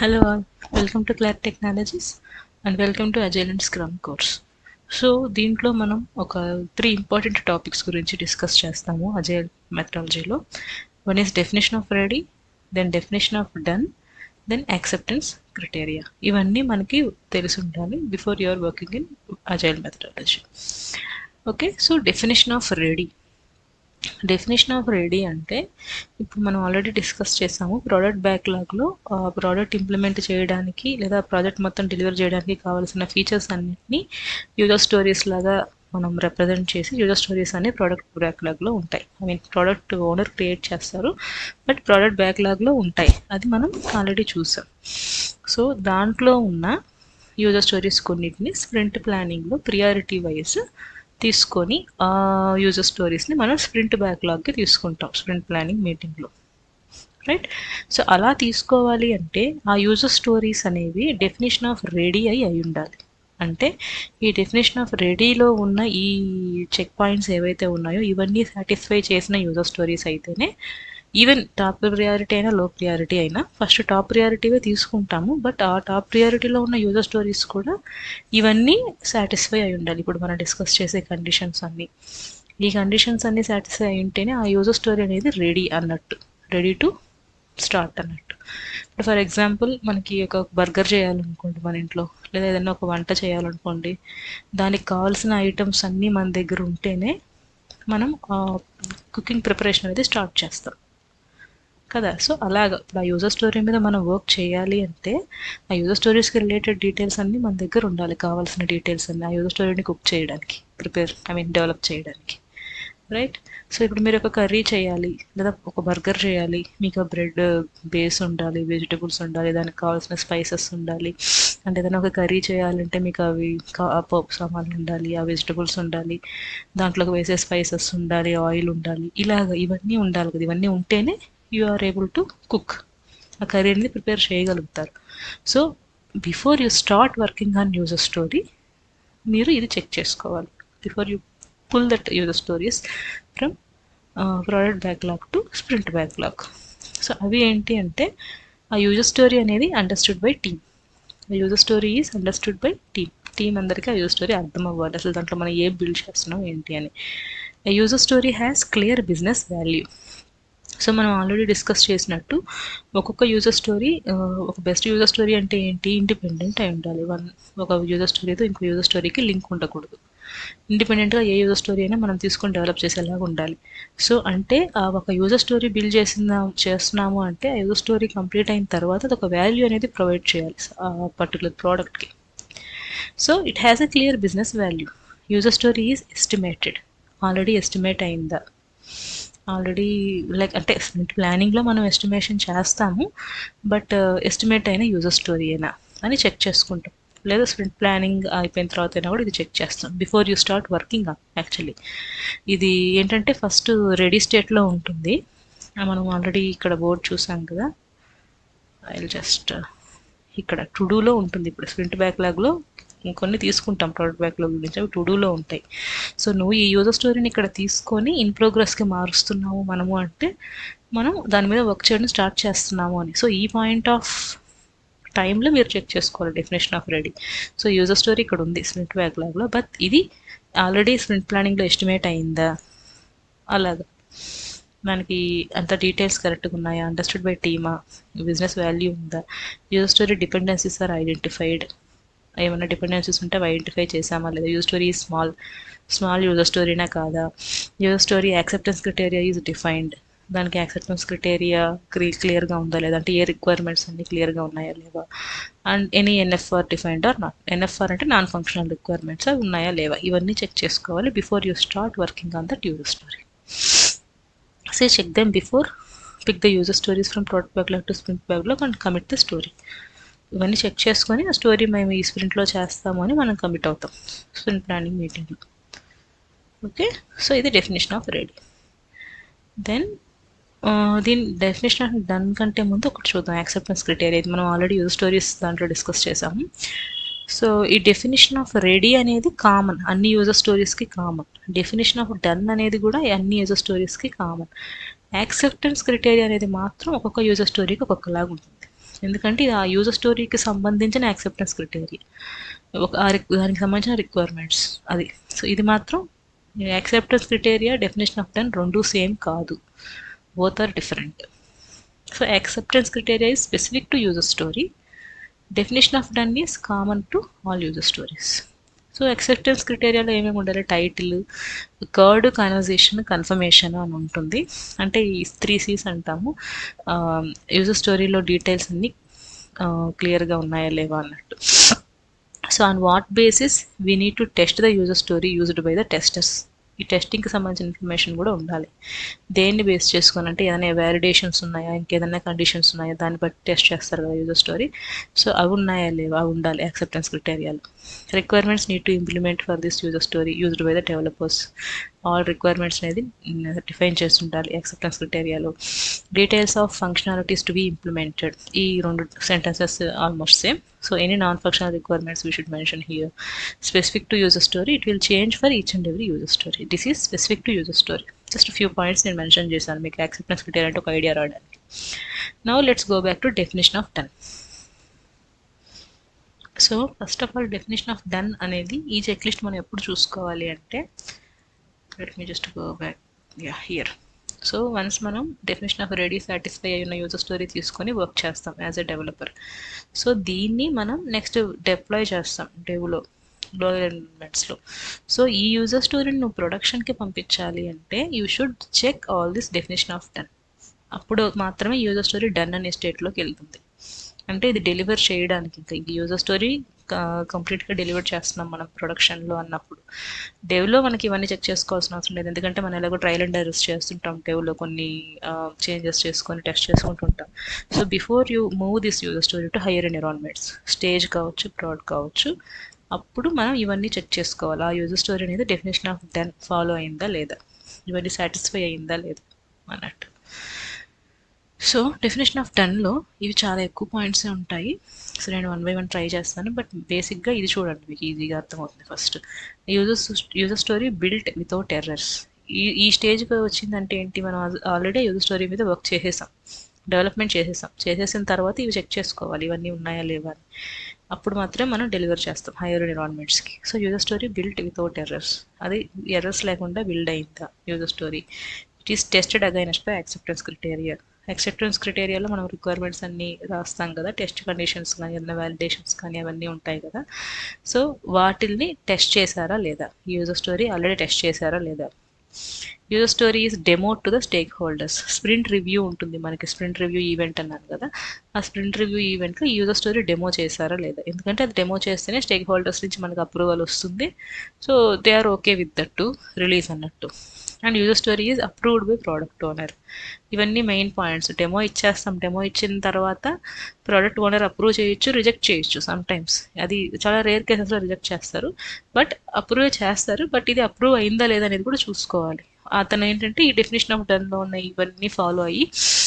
Hello all, welcome to Clark Technologies and welcome to Agile and Scrum course. So దీంట్లో మనం ఒక three important topics గురించి discuss చేస్తాము agile మెథడాలజీలో one is definition of ready then definition of done then acceptance criteria ఇవన్నీ మనకి తెలిసి ఉండాలి before you're working in agile methodology okay so definition of ready definition of ready అంటే ఇప్పుడు మనం ఆల్రెడీ డిస్కస్ చేసాము ప్రోడక్ట్ బ్యాక్లాగ్లో ప్రోడక్ట్ ఇంప్లిమెంట్ చేయడానికి లేదా ప్రాజెక్ట్ మొత్తం డెలివర్ చేయడానికి కావాల్సిన ఫీచర్స్ అన్నింటినీ యూజర్ స్టోరీస్ లాగా మనం రిప్రజెంట్ చేసి యూజర్ స్టోరీస్ అనే ప్రోడక్ట్ బ్యాక్లాగ్లో ఉంటాయి I mean product owner create చేస్తారు బట్ ప్రోడక్ట్ బ్యాక్లాగ్లో ఉంటాయి అది మనం ఆల్రెడీ చూసాం సో దాంట్లో ఉన్న యూజర్ స్టోరీస్ కొన్నిటిని స్ప్రింట్ ప్లానింగ్లో ప్రియారిటీ వైజ్ తీసుకొని ఆ యూజర్ స్టోరీస్ని మనం స్ప్రింట్ బ్యాక్లాగ్కి తీసుకుంటాం స్ప్రింట్ ప్లానింగ్ మీటింగ్లో రైట్ సో అలా తీసుకోవాలి అంటే ఆ యూజర్ స్టోరీస్ అనేవి డెఫినేషన్ ఆఫ్ రెడీ అయి అయి ఉండాలి అంటే ఈ డెఫినేషన్ ఆఫ్ రెడీలో ఉన్న ఈ చెక్ పాయింట్స్ ఏవైతే ఉన్నాయో ఇవన్నీ సాటిస్ఫై చేసిన యూజర్ స్టోరీస్ అయితేనే ఈవెన్ టాప్ ప్రియారిటీ అయినా లో ప్రియారిటీ అయినా ఫస్ట్ టాప్ ప్రియారిటీవే తీసుకుంటాము బట్ ఆ టాప్ ప్రియారిటీలో ఉన్న యూజర్ స్టోరీస్ కూడా ఇవన్నీ సాటిస్ఫై అయి ఉండాలి ఇప్పుడు మనం డిస్కస్ చేసే కండిషన్స్ అన్నీ ఈ కండిషన్స్ అన్నీ సాటిస్ఫై అయి ఉంటేనే ఆ యూజర్ స్టోరీ అనేది రెడీ అన్నట్టు రెడీ టు స్టార్ట్ అన్నట్టు ఇప్పుడు ఫర్ ఎగ్జాంపుల్ మనకి ఒక బర్గర్ చేయాలనుకోండి మన ఇంట్లో లేదా ఏదైనా ఒక వంట చేయాలనుకోండి దానికి కావాల్సిన ఐటమ్స్ అన్నీ మన దగ్గర ఉంటేనే మనం కుకింగ్ ప్రిపరేషన్ అనేది స్టార్ట్ చేస్తాం కదా సో అలాగా ఇప్పుడు ఆ యూజర్ స్టోరీ మీద మనం వర్క్ చేయాలి అంటే ఆ యూజర్ స్టోరీస్కి రిలేటెడ్ డీటెయిల్స్ అన్నీ మన దగ్గర ఉండాలి కావాల్సిన డీటెయిల్స్ అన్నీ ఆ యూజర్ స్టోరీని కుక్ చేయడానికి ప్రిపేర్ ఐ మీన్ డెవలప్ చేయడానికి రైట్ సో ఇప్పుడు మీరు ఒక కర్రీ చేయాలి లేదా ఒక బర్గర్ చేయాలి మీకు ఆ బ్రెడ్ బేస్ ఉండాలి వెజిటబుల్స్ ఉండాలి దానికి కావాల్సిన స్పైసెస్ ఉండాలి అంటే ఏదైనా ఒక కర్రీ చేయాలంటే మీకు అవి పప్పు సామాన్లు ఉండాలి ఆ వెజిటబుల్స్ ఉండాలి దాంట్లోకి వేసే స్పైసెస్ ఉండాలి ఆయిల్ ఉండాలి ఇలాగ ఇవన్నీ ఉండాలి కదా ఇవన్నీ ఉంటేనే you are able to cook ఆ కర్రీ అనేది ప్రిపేర్ చేయగలుగుతారు so before you start working on user story మీరు ఇది చెక్ చేసుకోవాలి before you pull that user stories from product backlog to sprint backlog so అవి ఏంటి అంటే ఆ యూజర్ స్టోరీ అనేది understood by team user story is understood by team team అందరికీ ఆ యూజర్ స్టోరీ అర్థం అవ్వాలి అసలు దాంట్లో మనం ఏ బిల్డ్ చేస్తున్నాం ఏంటి అని user story has clear business value so మనం ఆల్రెడీ డిస్కస్ చేసినట్టు ఒక్కొక్క యూజర్ స్టోరీ ఒక బెస్ట్ యూజర్ స్టోరీ అంటే ఏంటి ఇండిపెండెంట్ అయి ఉండాలి వన్ ఒక యూజర్ స్టోరీతో ఇంకో యూజర్ స్టోరీకి లింక్ ఉండకూడదు ఇండిపెండెంట్గా ఏ యూజర్ స్టోరీ అయినా మనం తీసుకొని డెవలప్ చేసేలాగా ఉండాలి సో అంటే ఆ ఒక యూజర్ స్టోరీ బిల్డ్ చేసిన చేస్తున్నాము అంటే ఆ యూజర్ స్టోరీ కంప్లీట్ అయిన తర్వాత అది ఒక వాల్యూ అనేది ప్రొవైడ్ చేయాలి ఆ పర్టికులర్ ప్రోడక్ట్కి so it has a clear business value user story is estimated already estimate అయిందా ఆల్రెడీ లైక్ అంటే ప్లానింగ్లో మనం ఎస్టిమేషన్ చేస్తాము బట్ ఎస్టిమేట్ అయిన యూజర్ స్టోరీ అయినా అని చెక్ చేసుకుంటాం లేదా స్ప్రింట్ ప్లానింగ్ అయిపోయిన తర్వాత అయినా కూడా ఇది చెక్ చేస్తాం before you start working actually ఇది ఏంటంటే ఫస్ట్ రెడీ స్టేట్లో ఉంటుంది మనం ఆల్రెడీ ఇక్కడ బోర్డ్ చూసాం కదా ఐ జస్ట్ ఇక్కడ టుడూలో ఉంటుంది ఇప్పుడు స్ప్రింట్ బ్యాక్లాగ్లో ఇంకొన్ని తీసుకుంటాం ప్రోడక్ట్ బ్యాక్లాగ్ గురించి అవి టుడూలో ఉంటాయి సో నువ్వు ఈ యూజర్ స్టోరీని ఇక్కడ తీసుకొని ఇన్ ప్రోగ్రెస్కి మారుస్తున్నాము మనము అంటే మనం దాని మీద వర్క్ చేయడం స్టార్ట్ చేస్తున్నాము అని సో ఈ పాయింట్ ఆఫ్ టైంలో మీరు చెక్ చేసుకోవాలి definition of ready so user story ఇక్కడ ఉంది స్ప్రింట్ బ్యాక్లాగ్లో బట్ ఇది ఆల్రెడీ స్ప్రింట్ ప్లానింగ్లో ఎస్టిమేట్ అయిందా అలాగా మనకి అంత డీటెయిల్స్ కరెక్ట్గా ఉన్నాయా అండర్స్టూడ్ బై టీమా బిజినెస్ వాల్యూ ఉందా user story dependencies are identified ఏమైనా డిపెండెన్సీస్ ఉంటే ఐడెంటిఫై చేసామా లేదా user story small small user స్టోరీనా కాదా user story acceptance criteria is defined దానికి యాక్సెప్టెన్స్ క్రిటేరియా క్లియర్గా ఉందా లేదా అంటే ఏ రిక్వైర్మెంట్స్ అన్ని క్లియర్గా ఉన్నాయా లేవా and any NFR defined or not NFR అంటే నాన్ ఫంక్షనల్ రిక్వైర్మెంట్స్ అవి ఉన్నాయా లేవా ఇవన్నీ చెక్ చేసుకోవాలి before you start working on that user story say check them before pick the user stories from product backlog to sprint backlog and commit the story ఇవన్నీ check చేసుకొని ఆ story మేము ఈ స్ప్రింట్లో చేస్తాము అని మనం కమిట్ అవుతాం స్ప్రింట్ ప్లానింగ్ మీటింగ్లో ఓకే సో ఇది డెఫినేషన్ ఆఫ్ రెడీ దెన్ దీని డెఫినేషన్ ఆఫ్ డన్ కంటే ముందు ఒకటి చూద్దాం యాక్సెప్టెన్స్ క్రిటేరియా ఇది మనం ఆల్రెడీ యూజర్ స్టోరీస్ దాంట్లో డిస్కస్ చేసాము సో ఈ డెఫినేషన్ ఆఫ్ రెడీ అనేది కామన్ అన్ని యూజర్ స్టోరీస్కి కామన్ డెఫినేషన్ ఆఫ్ డన్ అనేది కూడా అన్ని యూజర్ స్టోరీస్కి కామన్ యాక్సెప్టెన్స్ క్రిటేరియా అనేది మాత్రం ఒక్కొక్క యూజర్ స్టోరీకి ఒక్కొక్కలాగా ఉంటుంది ఎందుకంటే ఇది ఆ యూజర్ స్టోరీకి సంబంధించిన యాక్సెప్టెన్స్ క్రిటేరియా ఒక ఆ రిక్- దానికి సంబంధించిన రిక్వైర్మెంట్స్ అది సో ఇది మాత్రం acceptance criteria definition of done రెండు సేమ్ కాదు both are different so acceptance criteria is specific to user story definition of done is common to all user stories so acceptance క్రిటేరియాలో ఏమేమి ఉండాలి టైటిల్ కర్డ్ కన్వర్జేషన్ కన్ఫర్మేషన్ అని ఉంటుంది అంటే ఈ three Cs అంటాము యూజర్ స్టోరీలో డీటెయిల్స్ అన్ని క్లియర్గా ఉన్నాయా లేవా అన్నట్టు so on what basis we need to test the user story used by the testers ఈ టెస్టింగ్కి సంబంధించిన ఇన్ఫర్మేషన్ కూడా ఉండాలి దేన్ని బేస్ చేసుకొని అంటే ఏదైనా వ్యాలిడేషన్స్ ఉన్నాయా ఇంకేదైనా కండిషన్స్ ఉన్నాయా దాన్ని బట్టి టెస్ట్ చేస్తారు కదా యూజర్ స్టోరీ సో అవి ఉన్నాయా లేవా అవి ఉండాలి యాక్సెప్టెన్స్ క్రిటేరియాలో requirements need to implement for this user story used by the developers all requirements అనేది డిఫైన్ చేసి ఉండాలి యాక్సెప్టెన్స్ క్రిటేరియాలో details of functionalities to be implemented ఈ రెండు sentences almost same so any non functional requirements we should mention here specific to user story it will change for each and every user story this is specific to user story just few points నేను mention చేశాను మీకు acceptance criteria అంటే ఒక idea రావడానికి now let's go back to definition of done so first of all definition of done అనేది ఈ check list మనం ఎప్పుడు చూసుకోవాలి అంటే let me just go back yeah here so once మనం డెఫినేషన్ ఆఫ్ రెడీ సాటిస్ఫై అయిన user story తీసుకొని work చేస్తాం యాజ్ ఎ డెవలపర్ సో దీన్ని మనం నెక్స్ట్ డిప్లాయ్ చేస్తాం డెవ్లో గ్లోబల్ ఎన్విరాన్మెంట్స్లో సో ఈ యూజర్ స్టోరీని నువ్వు ప్రొడక్షన్కి పంపించాలి అంటే you should check all this definition of done అప్పుడు మాత్రమే యూజర్ స్టోరీ డన్ అనే స్టేట్లోకి వెళ్తుంది అంటే ఇది డెలివర్ చేయడానికి ఇంకా ఈ యూజర్ స్టోరీ కంప్లీట్గా డెలివర్ చేస్తున్నాం మనం ప్రొడక్షన్లో అన్నప్పుడు డెవ్లో మనకి ఇవన్నీ చెక్ చేసుకోవాల్సిన అవసరం లేదు ఎందుకంటే మనం ఎలాగో ట్రయల్ అండ్ ఎర్రర్స్ చేస్తుంటాం డెవ్లో కొన్ని చేంజెస్ చేసుకొని టెస్ట్ చేసుకుంటుంటాం so before you move this user story to higher environments stage కావచ్చు ప్రాడ్ కావచ్చు అప్పుడు మనం ఇవన్నీ చెక్ చేసుకోవాలి ఆ యూజర్ స్టోరీ అనేది డెఫినేషన్ ఆఫ్ డెన్ ఫాలో అయిందా లేదా ఇవన్నీ సాటిస్ఫై అయిందా లేదా అన్నట్టు సో డెఫినేషన్ ఆఫ్ డన్లో ఇవి చాలా ఎక్కువ పాయింట్సే ఉంటాయి సో నేను వన్ బై వన్ ట్రై చేస్తాను బట్ బేసిక్గా ఇది చూడండి మీకు ఈజీగా అర్థమవుతుంది first user user story built without errors ఈ ఈ స్టేజ్కి వచ్చిందంటే ఏంటి మనం ఆల్రెడీ యూజర్ స్టోరీ మీద వర్క్ చేసేసాం డెవలప్మెంట్ చేసేసాం చేసేసిన తర్వాత ఇవి చెక్ చేసుకోవాలి ఇవన్నీ ఉన్నాయా లేవా అని అప్పుడు మాత్రమే మనం డెలివర్ చేస్తాం హైయర్ ఎన్విరాన్మెంట్స్కి so user story built without errors అది ఎర్రర్స్ లేకుండా బిల్డ్ అయిందా user story it is tested against by acceptance criteria acceptance క్రిటేరియాలో మనం రిక్వైర్మెంట్స్ అన్నీ రాస్తాం కదా టెస్ట్ కండిషన్స్ కానీ ఏదైనా వ్యాలిడేషన్స్ కానీ అవన్నీ ఉంటాయి కదా సో వాటిల్ని టెస్ట్ చేశారా లేదా యూజర్ స్టోరీ ఆల్రెడీ టెస్ట్ చేశారా లేదా user story is demo to the stakeholders sprint review ఉంటుంది మనకి స్ప్రింట్ రివ్యూ ఈవెంట్ అన్నాను కదా ఆ స్ప్రింట్ రివ్యూ ఈవెంట్లో యూజర్ స్టోరీ డెమో చేశారా లేదా ఎందుకంటే అది డెమో చేస్తేనే స్టేక్ హోల్డర్స్ నుంచి మనకు అప్రూవల్ వస్తుంది so they are okay with that to release అన్నట్టు and user story is approved by product owner ఇవన్నీ మెయిన్ పాయింట్స్ డెమో ఇచ్చేస్తాం డెమో ఇచ్చిన తర్వాత ప్రోడక్ట్ ఓనర్ అప్రూవ్ చేయొచ్చు రిజెక్ట్ చేయొచ్చు సమ్ టైమ్స్ అది చాలా రేర్ కేసెస్లో రిజెక్ట్ చేస్తారు బట్ అప్రూవ్ చేస్తారు బట్ ఇది అప్రూవ్ అయిందా లేదా అనేది కూడా చూసుకోవాలి అతను ఏంటంటే ఈ డెఫినేషన్ ఆఫ్ డన్లో ఉన్న ఇవన్నీ ఫాలో అయ్యి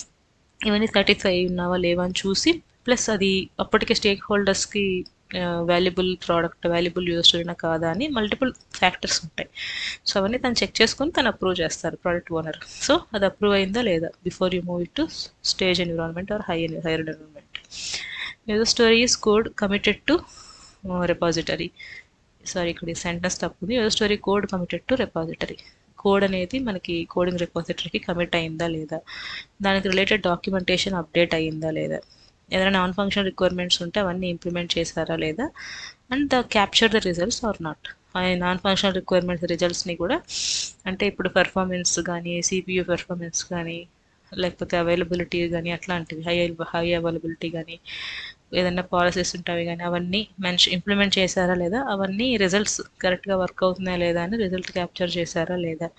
ఇవన్నీ సాటిస్ఫై అయి ఉన్నావా లేవా అని చూసి ప్లస్ అది అప్పటికే స్టేక్ హోల్డర్స్కి వాల్యుబుల్ ప్రోడక్ట్ వాల్యుబుల్ యూజ్ స్టోరీనా కాదా అని మల్టిపుల్ ఫ్యాక్టర్స్ ఉంటాయి సో అవన్నీ తను చెక్ చేసుకొని తను అప్రూవ్ చేస్తారు ప్రోడక్ట్ ఓనర్ సో అది అప్రూవ్ అయిందా లేదా before you move it to stage environment or high higher environment user story is code committed to repository sorry ఇక్కడ సెంటెన్స్ తప్పుంది user story code committed to repository code అనేది మనకి coding రిపాజిటరీకి commit అయిందా లేదా దానికి రిలేటెడ్ డాక్యుమెంటేషన్ అప్డేట్ అయ్యిందా లేదా ఏదైనా నాన్ ఫంక్షన్ రిక్వైర్మెంట్స్ ఉంటే అవన్నీ ఇంప్లిమెంట్ చేశారా లేదా and the capture the results or not ఆ నాన్ ఫంక్షనల్ రిక్వైర్మెంట్స్ రిజల్ట్స్ని కూడా అంటే ఇప్పుడు పెర్ఫార్మెన్స్ కానీ సిపియూ పెర్ఫార్మెన్స్ కానీ లేకపోతే అవైలబిలిటీ కానీ అట్లాంటివి హై హై అవైలబిలిటీ కానీ ఏదైనా పాలసీస్ ఉంటాయి కానీ అవన్నీ మెన్షన్ ఇంప్లిమెంట్ చేశారా లేదా అవన్నీ రిజల్ట్స్ కరెక్ట్గా వర్క్ అవుతున్నాయా లేదా అని రిజల్ట్ క్యాప్చర్ చేశారా లేదా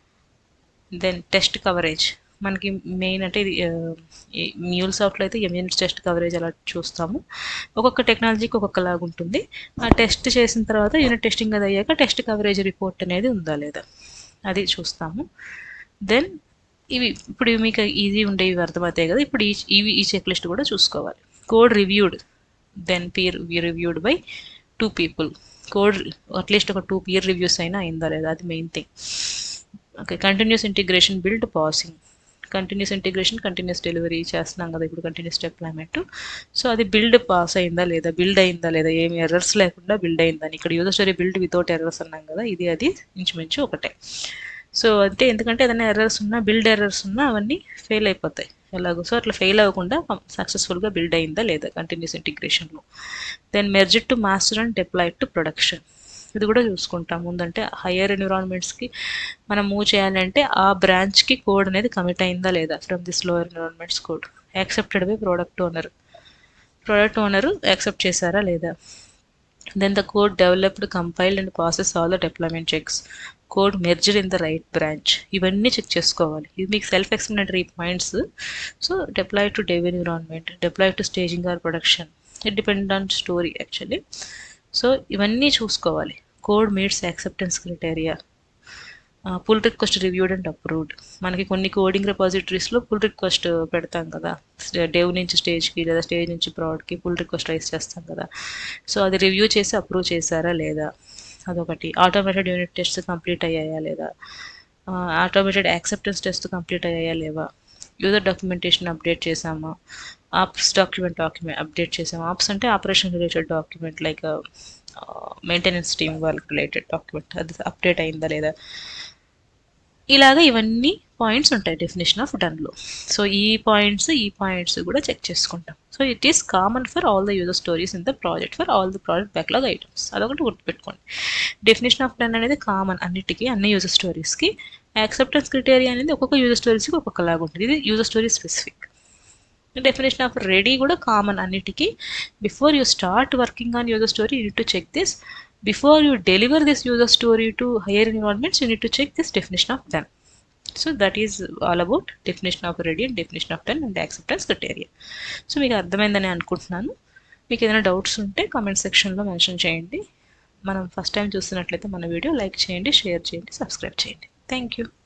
దెన్ టెస్ట్ కవరేజ్ మనకి మెయిన్ అంటే ఇది మ్యూల్ సాఫ్ట్లో అయితే ఎమినెన్స్ టెస్ట్ కవరేజ్ అలా చూస్తాము ఒక్కొక్క టెక్నాలజీకి ఒక్కొక్కలాగా ఉంటుంది ఆ టెస్ట్ చేసిన తర్వాత యూనిట్ టెస్టింగ్ అది అయ్యాక టెస్ట్ కవరేజ్ రిపోర్ట్ అనేది ఉందా లేదా అది చూస్తాము దెన్ ఇవి ఇప్పుడు మీకు ఈజీ ఉండేవి అర్థమవుతాయి కదా ఇప్పుడు ఈ ఇవి ఈ చెక్ లిస్ట్ కూడా చూసుకోవాలి code reviewed then peer reviewed by two people code at least ఒక టూ పియర్ రివ్యూస్ అయినా అయిందా లేదా అది main thing okay continuous integration build passing continuous integration continuous delivery చేస్తున్నాం కదా ఇప్పుడు కంటిన్యూస్ డిప్లాయ్మెంట్ సో అది బిల్డ్ పాస్ అయిందా లేదా బిల్డ్ అయిందా లేదా ఏమి ఎర్రర్స్ లేకుండా బిల్డ్ అయిందని ఇక్కడ user story build without errors అన్నాం కదా ఇది అది ఇంచుమించు ఒకటే సో అంతే ఎందుకంటే ఏదైనా ఎర్రర్స్ ఉన్నా బిల్డ్ ఎర్రర్స్ ఉన్నా అవన్నీ ఫెయిల్ అయిపోతాయి ఎలాగో సో అట్లా ఫెయిల్ అవ్వకుండా సక్సెస్ఫుల్గా బిల్డ్ అయిందా లేదా కంటిన్యూస్ ఇంటిగ్రేషన్లో then merged to master and deployed to production ఇది కూడా చూసుకుంటాం ముందంటే హయ్యర్ ఎన్విరాన్మెంట్స్కి మనం మూవ్ చేయాలంటే ఆ బ్రాంచ్కి కోడ్ అనేది కమిట్ అయిందా లేదా from this lower environments code accepted by product owner product owner accept చేశారా లేదా then the code developed compiled and process all the development checks code merged in the right branch ఇవన్నీ check చేసుకోవాలి ఇది మీకు self explanatory points so deploy to dev environment deploy to staging or production it depend on story actually so ఇవన్నీ చూసుకోవాలి code meets acceptance criteria pull request reviewed and approved మనకి కొన్ని coding రిపాజిటరీస్లో pull request పెడతాం కదా dev నుంచి స్టేజ్కి లేదా stage నుంచి ప్రోడక్ట్కి పుల్ రిక్వెస్ట్ రైస్ చేస్తాం కదా సో అది రివ్యూ చేసి అప్రూవ్ చేశారా లేదా అదొకటి ఆటోమేటెడ్ యూనిట్ టెస్ట్ కంప్లీట్ అయ్యాయా లేదా ఆటోమేటెడ్ యాక్సెప్టెన్స్ టెస్ట్ కంప్లీట్ అయ్యాయా లేవా యూజర్ డాక్యుమెంటేషన్ అప్డేట్ చేసామా ఆప్స్ డాక్యుమెంట్ డాక్యుమెంట్ అప్డేట్ చేసాము ఆప్స్ అంటే operation related document like maintenance team వాళ్ళకి రిలేటెడ్ డాక్యుమెంట్ అది అప్డేట్ అయిందా లేదా ఇలాగ ఇవన్నీ పాయింట్స్ ఉంటాయి డెఫినేషన్ ఆఫ్ డన్లో సో ఈ పాయింట్స్ ఈ పాయింట్స్ కూడా చెక్ చేసుకుంటాం so it is common for all the user stories in the project for all the project backlog items అదొకటి గుర్తుపెట్టుకోండి డెఫినేషన్ ఆఫ్ డన్ అనేది కామన్ అన్నిటికీ అన్ని యూజర్ స్టోరీస్కి యాక్సెప్టెన్స్ క్రిటేరియా అనేది ఒక్కొక్క యూజర్ స్టోరీస్కి ఒక్కొక్కలాగా ఉంటుంది ఇది user story specific definition of ready కూడా కామన్ అన్నిటికీ before you start working on user story you need to check this before you deliver this user story to higher environments you need to check this definition of done so that is all about definition of ready and definition of done and acceptance criteria so మీకు అర్థమైందని అనుకుంటున్నాను మీకు ఏదైనా doubts ఉంటే comment సెక్షన్లో mention చేయండి మనం first time చూస్తున్నట్లయితే మన వీడియో లైక్ చేయండి షేర్ చేయండి సబ్స్క్రైబ్ చేయండి థ్యాంక్ యూ